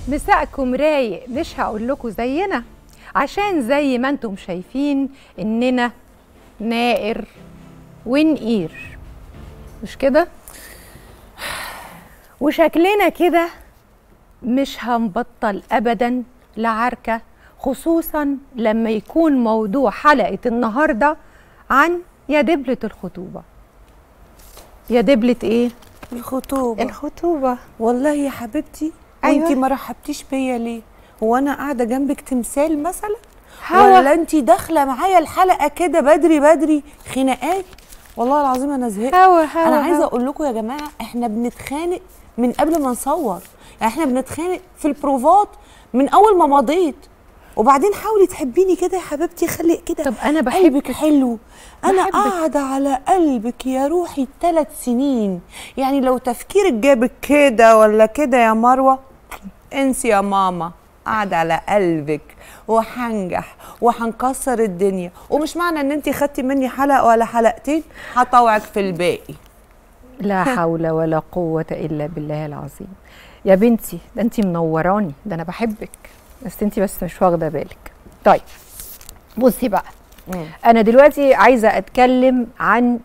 مساءكم رايق مش هقول لكم زينا عشان زي ما انتم شايفين اننا نائر ونقير مش كده وشكلنا كده مش هنبطل ابدا لعركه خصوصا لما يكون موضوع حلقه النهارده عن يا دبله الخطوبه يا دبله ايه الخطوبة الخطوبه والله يا حبيبتي أيوة. وانتي ما رحبتيش بيا ليه هو انا قاعده جنبك تمثال مثلا هوا. ولا انتي داخله معايا الحلقه كده بدري بدري خناقات والله العظيم انا زهقت هوا هوا انا عايزه هوا. اقول لكم يا جماعه احنا بنتخانق من قبل ما نصور يعني احنا بنتخانق في البروفات من اول ما مضيت وبعدين حاولي تحبيني كده يا حبيبتي خلي كده طب أنا بحبك. قلبك حلو انا بحبك. قاعده على قلبك يا روحي ثلاث سنين يعني لو تفكيرك جابك كده ولا كده يا مروه انسي يا ماما قاعده على قلبك وهنجح وهنكسر الدنيا ومش معنى ان انت خدتي مني حلقه ولا حلقتين هطوعك في الباقي لا حول ولا قوة إلا بالله العظيم يا بنتي ده انت منوراني ده انا بحبك بس انت بس مش واخدة بالك طيب بصي بقى مم. انا دلوقتي عايزة اتكلم عن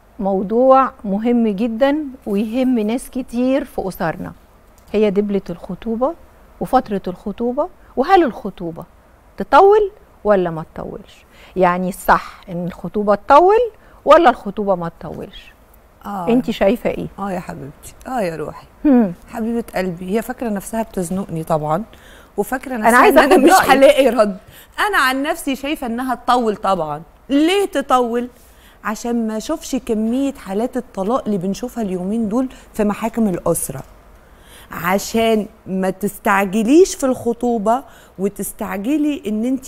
موضوع مهم جدا ويهم ناس كتير في اسرنا هي دبلة الخطوبة وفترة الخطوبة وهل الخطوبة تطول ولا ما تطولش يعني الصح ان الخطوبة تطول ولا الخطوبة ما تطولش اه انت شايفة ايه اه يا حبيبتي اه يا روحي هم. حبيبه قلبي هي فاكره نفسها بتزنقني طبعا وفاكره نفسها عايزة إن انا أخد مش رأيك. هلاقي رد انا عن نفسي شايفه انها تطول طبعا ليه تطول عشان ما اشوفش كميه حالات الطلاق اللي بنشوفها اليومين دول في محاكم الاسره عشان ما تستعجليش في الخطوبه وتستعجلي ان انت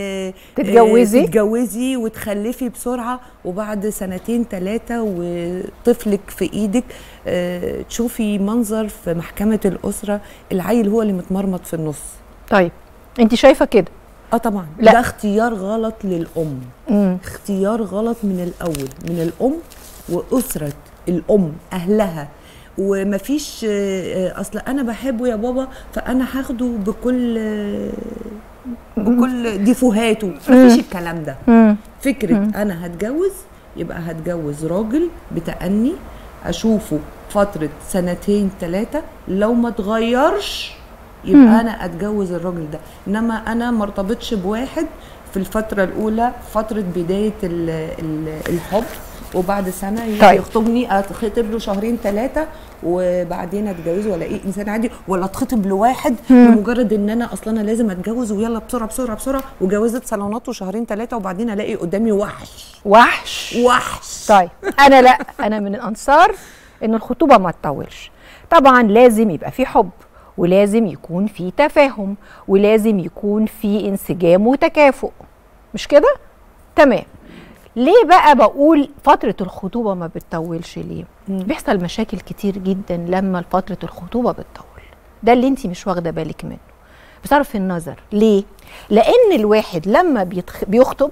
تتجوزي؟ تتجوزي وتخلفي بسرعه وبعد سنتين ثلاثه وطفلك في ايدك آه، تشوفي منظر في محكمه الاسره العيل هو اللي متمرمط في النص طيب انت شايفه كده اه طبعا لا. ده اختيار غلط للام امم اختيار غلط من الاول من الام واسره الام اهلها ومفيش آه، آه، اصل انا بحبه يا بابا فانا هاخده بكل آه، بكل ديفوهاته مفيش الكلام ده امم فكره انا هتجوز يبقى هتجوز راجل بتأني اشوفه فتره سنتين ثلاثه لو ما اتغيرش يبقى انا اتجوز الراجل ده انما انا ما ارتبطش بواحد في الفتره الاولى فتره بدايه ال ال الحب وبعد سنه يجي طيب. يخطبني اتخطب له شهرين ثلاثه وبعدين اتجوزه ولا ايه انسان عادي ولا اتخطب لواحد لمجرد ان انا اصلا انا لازم اتجوز ويلا بسرعه بسرعه بسرعه وجوازه صالونات وشهرين ثلاثه وبعدين الاقي قدامي وحش وحش وحش طيب انا لا انا من الانصار ان الخطوبه ما تطولش طبعا لازم يبقى في حب ولازم يكون في تفاهم ولازم يكون في انسجام وتكافؤ مش كده تمام ليه بقى بقول فترة الخطوبة ما بتطولش ليه؟ بيحصل مشاكل كتير جدا لما فترة الخطوبة بتطول ده اللي انت مش واخدة بالك منه بصرف النظر ليه؟ لأن الواحد لما بيتخ... بيخطب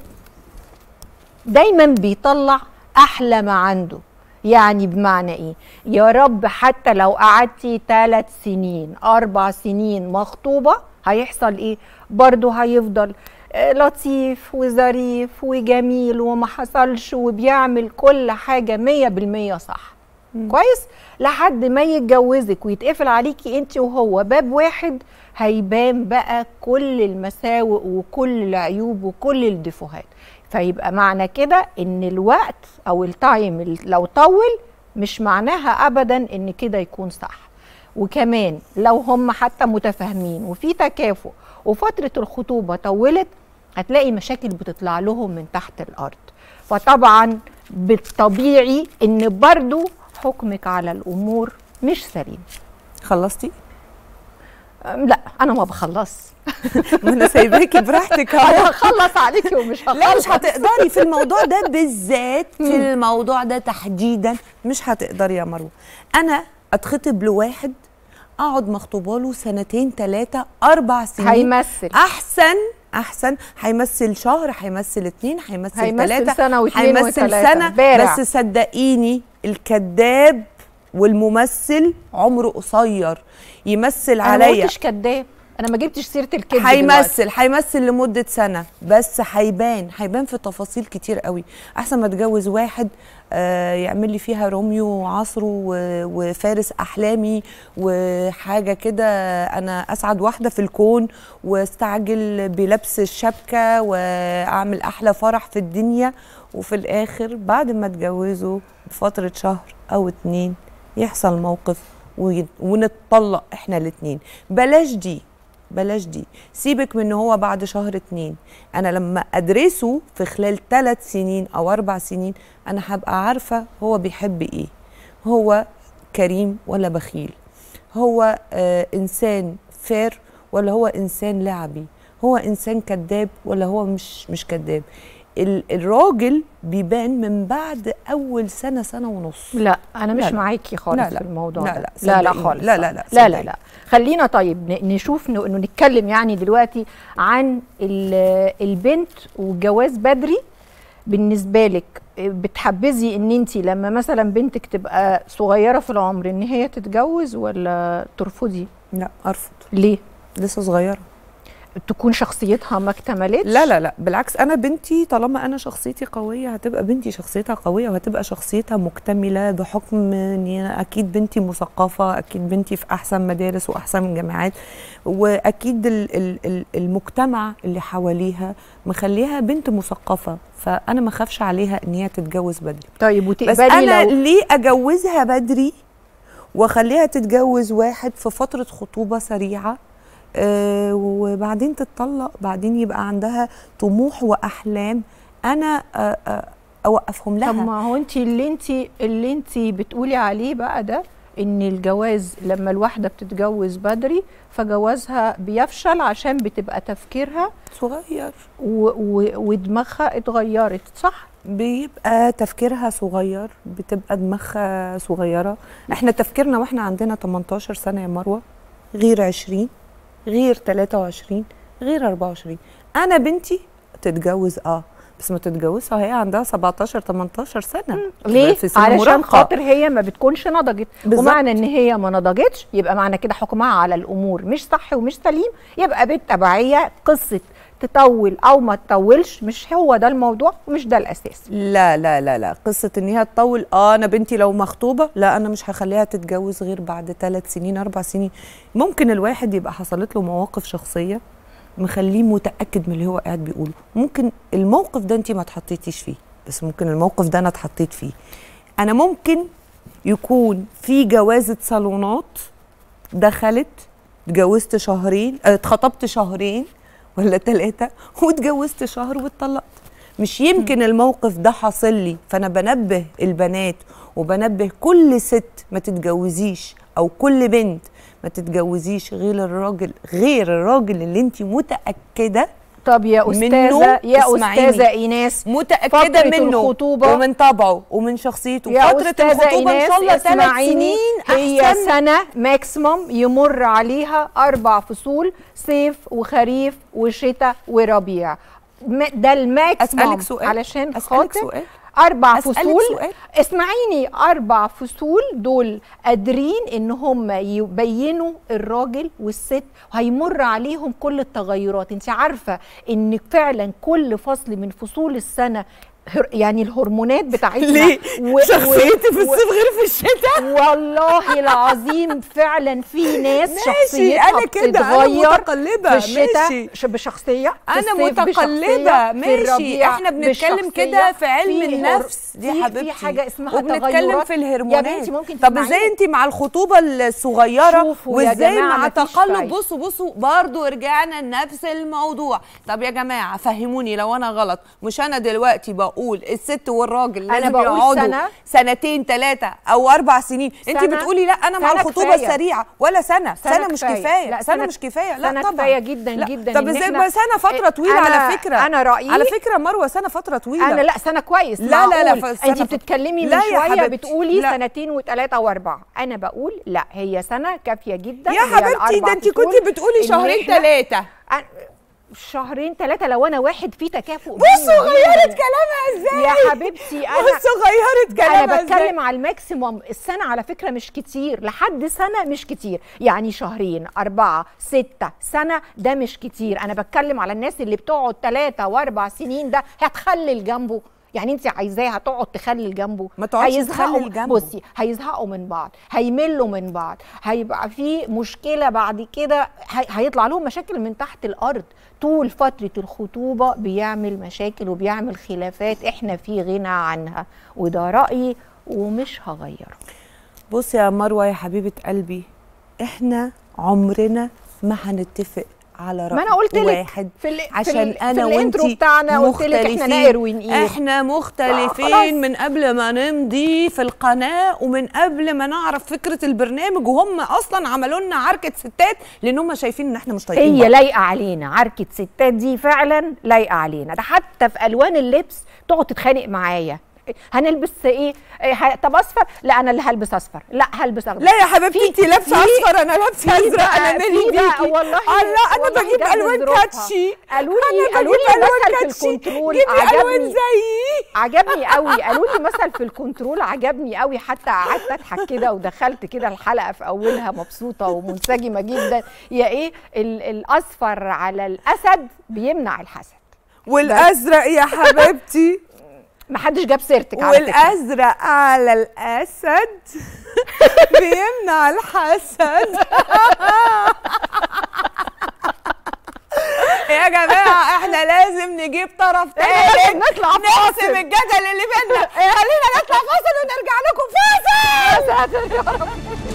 دايما بيطلع احلى ما عنده يعني بمعنى ايه يا رب حتى لو قعدتي ثلاث سنين اربع سنين مخطوبه هيحصل ايه برضه هيفضل آه، لطيف وظريف وجميل وما حصلش وبيعمل كل حاجه مية بالمية صح كويس لحد ما يتجوزك ويتقفل عليكي انت وهو باب واحد هيبان بقى كل المساوئ وكل العيوب وكل الدفوهات فيبقى معنى كده ان الوقت او التايم اللي لو طول مش معناها ابدا ان كده يكون صح وكمان لو هم حتى متفاهمين وفي تكافؤ وفترة الخطوبة طولت هتلاقي مشاكل بتطلع لهم من تحت الأرض فطبعا بالطبيعي ان برضو حكمك على الأمور مش سليم خلصتي أم، لا أنا ما بخلص ما انا سايباكي براحتك أنا اهو هخلص عليكي ومش هخلص لا مش هتقدري في الموضوع ده بالذات في الموضوع ده تحديدا مش هتقدري يا مروه انا اتخطب لواحد اقعد مخطوبه له سنتين ثلاثه اربع سنين هيمثل احسن احسن هيمثل شهر هيمثل اتنين هيمثل هيمثل ثلاثه سنة واتنين هيمثل وتلاتة. سنه بارع. بس صدقيني الكذاب والممثل عمره قصير يمثل انا ما عليا قلتش كداب انا ما جبتش سيره الكذب دلوقتي. هيمثل هيمثل لمده سنه بس هيبان هيبان في تفاصيل كتير قوي احسن ما اتجوز واحد آه يعمل لي فيها روميو وعصره و- وفارس احلامي وحاجه كده انا اسعد واحده في الكون واستعجل بلبس الشبكه واعمل احلى فرح في الدنيا وفي الاخر بعد ما اتجوزوا بفتره شهر او اتنين يحصل موقف وي- ونتطلق احنا الاتنين بلاش دي بلاش دي سيبك من ان هو بعد شهر اتنين انا لما ادرسه في خلال ثلاث سنين او اربع سنين انا هبقى عارفه هو بيحب ايه هو كريم ولا بخيل هو آه انسان فير ولا هو انسان لعبي هو انسان كذاب ولا هو مش مش كذاب ال- الراجل بيبان من بعد اول سنه سنه ونص لا انا مش لا، لا. معاكي خالص لا، لا. في الموضوع لا، ده. لا، لا لا صدقيني. خالص لا، لا، لا، لا لا صدقيني. لا خلينا طيب ن- نشوف ن- انه نتكلم يعني دلوقتي عن ال- البنت والجواز بدري بالنسبه لك بتحبذي ان انت لما مثلا بنتك تبقى صغيره في العمر ان هي تتجوز ولا ترفضي لا ارفض ليه لسه صغيره تكون شخصيتها ما اكتملتش لا لا لا بالعكس انا بنتي طالما انا شخصيتي قويه هتبقى بنتي شخصيتها قويه وهتبقى شخصيتها مكتمله بحكم ان أنا اكيد بنتي مثقفه اكيد بنتي في احسن مدارس واحسن جامعات واكيد ال ال ال المجتمع اللي حواليها مخليها بنت مثقفه فانا ما اخافش عليها ان هي تتجوز بدري طيب بس وتقبلي انا لو ليه اجوزها بدري واخليها تتجوز واحد في فتره خطوبه سريعه آه وبعدين تتطلق بعدين يبقى عندها طموح واحلام انا آه آه اوقفهم لها طب ما هو انت اللي انت اللي انت بتقولي عليه بقى ده ان الجواز لما الواحده بتتجوز بدري فجوازها بيفشل عشان بتبقى تفكيرها صغير و و ودماغها اتغيرت صح بيبقى تفكيرها صغير بتبقى دماغها صغيره احنا تفكيرنا واحنا عندنا 18 سنه يا مروه غير 20 غير 23 غير 24 انا بنتي تتجوز اه بس ما تتجوزها وهي عندها 17 18 سنه ليه في سن علشان مراهقة. خاطر هي ما بتكونش نضجت بالظبط. ومعنى ان هي ما نضجتش يبقى معنى كده حكمها على الامور مش صح ومش سليم يبقى بالتبعيه قصه تطول او ما تطولش مش هو ده الموضوع ومش ده الاساس لا لا لا لا قصة ان هي تطول اه انا بنتي لو مخطوبة لا انا مش هخليها تتجوز غير بعد ثلاث سنين اربع سنين ممكن الواحد يبقى حصلت له مواقف شخصية مخليه متأكد من اللي هو قاعد بيقوله ممكن الموقف ده انت ما اتحطيتيش فيه بس ممكن الموقف ده انا اتحطيت فيه انا ممكن يكون في جوازة صالونات دخلت اتجوزت شهرين اه، اتخطبت شهرين ولا ثلاثة واتجوزت شهر واتطلقت مش يمكن الموقف ده حاصل لي فانا بنبه البنات وبنبه كل ست ما تتجوزيش او كل بنت ما تتجوزيش غير الراجل غير الراجل اللي انت متاكده طب يا منه استاذه يا اسمعيني. استاذه ايناس متاكده فترة منه الخطوبة- ومن طبعه ومن شخصيته يا فتره استاذه الخطوبه ان ايناس شاء الله ثلاث اسمعيني سنين هي احسن سنه ماكسيموم يمر عليها اربع فصول صيف وخريف وشتاء وربيع م- ده الماكسيموم أسألك سؤال؟ علشان أسألك خاطر سؤال؟ اربع أسألك فصول سؤال؟ اسمعيني اربع فصول دول قادرين ان هم يبينوا الراجل والست وهيمر عليهم كل التغيرات انت عارفه ان فعلا كل فصل من فصول السنه هر- يعني الهرمونات بتاعتنا ليه و- شخصيتي و- في الصيف غير في الشتاء والله العظيم فعلا في ناس ماشي، شخصيتها أنا كده، أنا بتتغير متقلبة، في الشتاء ماشي. ش- بشخصيه في انا الصيف متقلبه بشخصية، في ماشي الربيع احنا بنتكلم بشخصية، كده في علم في هر- النفس دي في- حبيبتي في حاجه اسمها وبنتكلم تغيرات. في الهرمونات يا بنتي ممكن طب تسمعيني. ازاي انت مع الخطوبه الصغيره شوفوا يا وازاي جماعة مع مفيش تقلب فايدة. بصوا بصوا برضو رجعنا لنفس الموضوع طب يا جماعه فهموني لو انا غلط مش انا دلوقتي بقول الست والراجل أنا لازم بقول يقعدوا سنة. سنتين ثلاثه او اربع سنين انت سنة. بتقولي لا انا مع سنة الخطوبه كفاية. السريعه ولا سنه سنه, سنة مش كفاية. كفايه لا، سنه سنة- مش كفايه لا سنة طبعا كفاية جدا لا. جدا طب إن ازاي إحنا- بقى سنه فتره طويله أنا- على فكره أنا رأيي- على فكره مروه سنه فتره طويله انا لا سنه كويس لا، لا، لا، معقول. فسنة انت ف- بتتكلمي من لا يا شويه حبيبتي، بتقولي لا. سنتين وثلاثه واربعه انا بقول لا هي سنه كافيه جدا يا هي حبيبتي الأربع ده انت فصول كنت بتقولي إن شهرين إحنا- ثلاثه أنا- شهرين ثلاثه لو انا واحد في تكافؤ بصوا بيني غيرت وبين- كلامها ازاي يا حبيبتي انا بصوا غيرت كلامها انا ازاي بتكلم على الماكسيموم السنه على فكره مش كتير لحد سنه مش كتير يعني شهرين اربعه سته سنه ده مش كتير انا بتكلم على الناس اللي بتقعد ثلاثه واربع سنين ده هتخلل جنبه يعني انت عايزاها تقعد تخلل جنبه ما تقعدش هيزهقوا- تخلل جنبه. بصي هيزهقوا من بعض هيملوا من بعض هيبقى في مشكله بعد كده هي- هيطلع لهم مشاكل من تحت الارض طول فتره الخطوبه بيعمل مشاكل وبيعمل خلافات احنا في غنى عنها وده رايي ومش هغيره بصي يا مروه يا حبيبه قلبي احنا عمرنا ما هنتفق على رأي ما أنا قلت لك واحد في ال- في عشان ال- في انا الانترو وانتي بتاعنا قلت لك إحنا مختلفين. نائر ونقير. احنا آه، خلاص. مختلفين من قبل ما نمضي في القناه ومن قبل ما نعرف فكره البرنامج وهم اصلا عملوا لنا عركه ستات لان هم شايفين ان احنا مش طايقين هي بعض. لايقه علينا عركه ستات دي فعلا لايقه علينا ده حتى في الوان اللبس تقعد تتخانق معايا هنلبس ايه إيه، ه- طب اصفر لا انا اللي هلبس اصفر لا هلبس اخضر لا يا حبيبتي في- انت لابسه في- اصفر انا لابسه في ازرق بقى- انا مالي في بقى بيكي والله الله انا والله بجيب جاب الوان ظروفها. كاتشي قالوا لي أنا قالوا بجيب لي ألوان مثل في كاتشي. الكنترول جيبي الوان عجبني زيي عجبني قوي قالوا لي مثل في الكنترول عجبني قوي حتى قعدت اضحك كده ودخلت كده الحلقه في اولها مبسوطه ومنسجمه جدا يا ايه ال- الاصفر على الاسد بيمنع الحسد والازرق يا حبيبتي ما حدش جاب سيرتك على فكره والازرق على الاسد بيمنع الحسد يا جماعه احنا لازم نجيب طرف إحنا لازم تالت نطلع نحسم فاصل. الجدل اللي بينا خلينا نطلع فاصل ونرجع لكم فاصل يا ساتر يا رب